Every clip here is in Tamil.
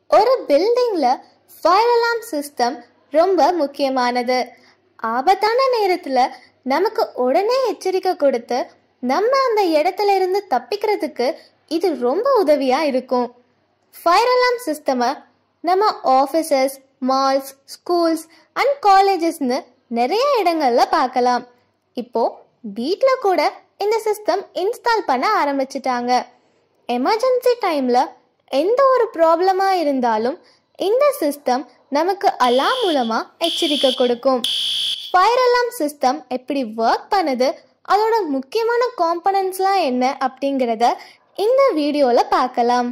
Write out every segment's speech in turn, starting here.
ஒரு பில்டிங்ல ஃபயர் அலார்ம் சிஸ்டம் ரொம்ப முக்கியமானது ஆபத்தான நேரத்துல நமக்கு உடனே எச்சரிக்கை கொடுத்து நம்ம அந்த இடத்துல இருந்து தப்பிக்கிறதுக்கு இது ரொம்ப உதவியா இருக்கும் ஃபயர் அலார்ம் சிஸ்டமை நம்ம ஆஃபீஸஸ் மால்ஸ் ஸ்கூல்ஸ் அண்ட் காலேஜஸ்னு நிறைய இடங்கள்ல பார்க்கலாம் இப்போ வீட்டில் கூட இந்த சிஸ்டம் இன்ஸ்டால் பண்ண ஆரம்பிச்சிட்டாங்க எமர்ஜென்சி டைம்ல எந்த ஒரு ப்ராப்ளமா இருந்தாலும் இந்த சிஸ்டம் நமக்கு அலாம் மூலமா எச்சரிக்கை கொடுக்கும் ஃபயர் அலாம் சிஸ்டம் எப்படி ஒர்க் பண்ணுது அதோட முக்கியமான காம்பனன்ட்ஸ்லாம் என்ன அப்படிங்கிறத இந்த வீடியோவில் பார்க்கலாம்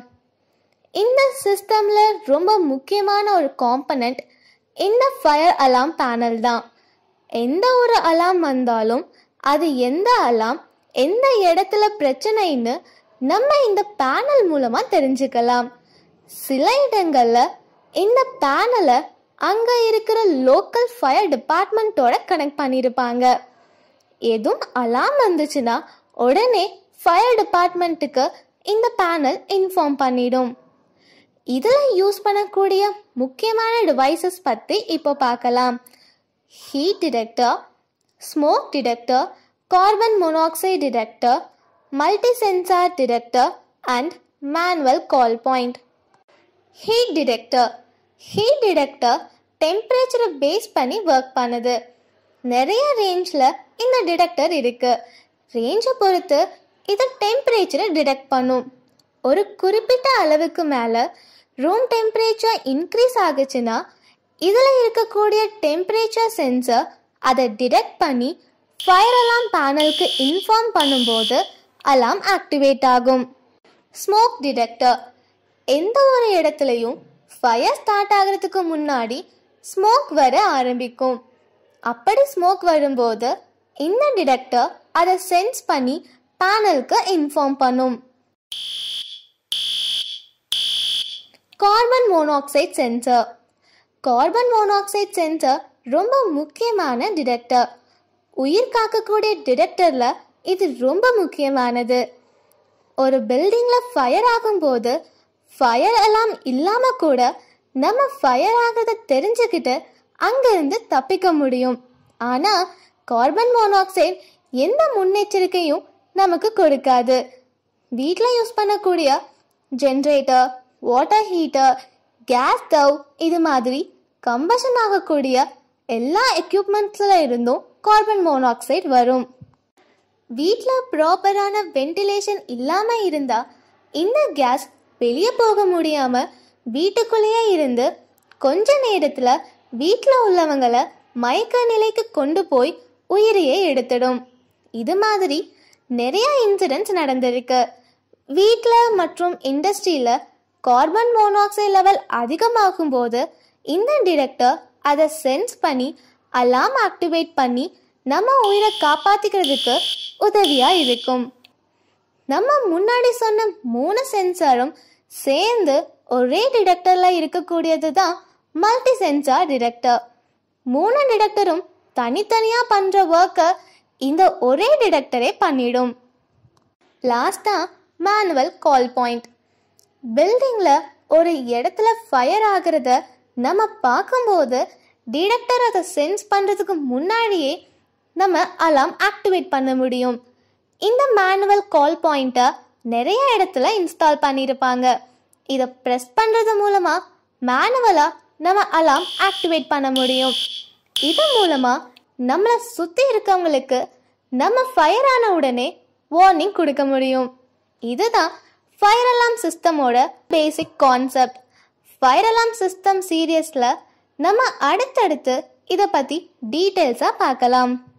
இந்த சிஸ்டம்ல ரொம்ப முக்கியமான ஒரு காம்பனண்ட் இந்த ஃபயர் அலாம் பேனல் தான் எந்த ஒரு அலாம் வந்தாலும் அது எந்த அலாம் எந்த இடத்துல பிரச்சனைன்னு நம்ம இந்த பேனல் மூலமா தெரிஞ்சுக்கலாம் சில இடங்கள்ல இந்த பேனலை அங்க இருக்கிற லோக்கல் ஃபயர் டிபார்ட்மெண்ட்டோட கனெக்ட் பண்ணியிருப்பாங்க எதுவும் அலாம் வந்துச்சுன்னா உடனே ஃபயர் டிபார்ட்மெண்ட்டுக்கு இந்த பேனல் இன்ஃபார்ம் பண்ணிடும் இதில் யூஸ் பண்ணக்கூடிய முக்கியமான டிவைசஸ் பற்றி இப்போ பார்க்கலாம் heat detector smoke detector carbon monoxide detector multi sensor detector and manual call point heat detector heat detector டெம்பரேச்சரை பேஸ் பண்ணி ஒர்க் பண்ணுது நிறைய ரேஞ்சில் இந்த டிடெக்டர் இருக்கு ரேஞ்சை பொறுத்து இது டெம்பரேச்சரை டிடெக்ட் பண்ணும் ஒரு குறிப்பிட்ட அளவுக்கு மேலே ரூம் டெம்பரேச்சர் இன்க்ரீஸ் ஆகுச்சுன்னா இதில் இருக்கக்கூடிய டெம்பரேச்சர் சென்சர் அதை டிடெக்ட் பண்ணி ஃபயர் அலாம் பேனலுக்கு இன்ஃபார்ம் பண்ணும்போது அலாம் ஆக்டிவேட் ஆகும் ஸ்மோக் டிடெக்டர் எந்த ஒரு இடத்துலையும் ஃபயர் ஸ்டார்ட் ஆகிறதுக்கு முன்னாடி ஸ்மோக் வர ஆரம்பிக்கும் அப்படி ஸ்மோக் வரும்போது இந்த டிடெக்டர் அதை சென்ஸ் பண்ணி பேனலுக்கு இன்ஃபார்ம் பண்ணும் carbon monoxide sensor carbon monoxide sensor ரொம்ப முக்கியமான டிடெக்டர் உயிர் காக்கக்கூடிய டிடெக்டரில் இது ரொம்ப முக்கியமானது ஒரு பில்டிங்கில் ஃபயர் ஆகும்போது ஃபயர் அலாம் இல்லாமல் கூட நம்ம ஃபயர் ஆகிறத தெரிஞ்சுக்கிட்டு அங்கேருந்து தப்பிக்க முடியும் ஆனால் கார்பன் மோனாக்சைடு எந்த முன்னெச்சரிக்கையும் நமக்கு கொடுக்காது வீட்டில் யூஸ் பண்ணக்கூடிய generator water heater gas stove இது மாதிரி கம்பஷன் ஆகக்கூடிய எல்லா எக்யூப்மெண்ட்ஸில் இருந்தும் கார்பன் மோனாக்சைடு வரும் வீட்டில் ப்ராப்பரான வென்டிலேஷன் இல்லாமல் இருந்தால் இந்த கேஸ் வெளியே போக முடியாமல் வீட்டுக்குள்ளேயே இருந்து கொஞ்ச நேரத்தில் வீட்டில் உள்ளவங்களை மயக்க நிலைக்கு கொண்டு போய் உயிரையே எடுத்துடும் இது மாதிரி நிறைய இன்சிடென்ட்ஸ் நடந்திருக்கு வீட்டில் மற்றும் இண்டஸ்ட்ரியில் கார்பன் மோனாக்சைடு லெவல் அதிகமாகும் போது இந்த டிடெக்டர் அதை சென்ஸ் பண்ணி அலாம் ஆக்டிவேட் பண்ணி நம்ம உயிரை காப்பாற்றிக்கிறதுக்கு உதவியாக இருக்கும் நம்ம முன்னாடி சொன்ன மூணு சென்சாரும் சேர்ந்து ஒரே டிடெக்டரில் இருக்கக்கூடியது தான் மல்டி சென்சார் டிடெக்டர் மூணு டிடெக்டரும் தனித்தனியாக பண்ணுற ஒர்க்கை இந்த ஒரே டிடெக்டரே பண்ணிடும் லாஸ்ட்டாக மேனுவல் கால் பாயிண்ட் பில்டிங்கில் ஒரு இடத்துல ஃபயர் ஆகிறத நம்ம பார்க்கும்போது டிடெக்டர் அதை சென்ஸ் பண்ணுறதுக்கு முன்னாடியே நம்ம அலாம் ஆக்டிவேட் பண்ண முடியும் இந்த மேனுவல் கால் பாயிண்ட்டை நிறைய இடத்துல இன்ஸ்டால் பண்ணியிருப்பாங்க இதை ப்ரெஸ் பண்ணுறது மூலமாக மேனுவலாக நம்ம அலாம் ஆக்டிவேட் பண்ண முடியும் இது மூலமாக நம்மளை சுற்றி இருக்கவங்களுக்கு நம்ம ஃபயர் ஆன உடனே வார்னிங் கொடுக்க முடியும் இதுதான் ஃபயர் அலாம் சிஸ்டமோட basic concept fire alarm system சீரியஸில் நம்ம அடுத்தடுத்து இதை பற்றி டீட்டெயில்ஸாக பார்க்கலாம்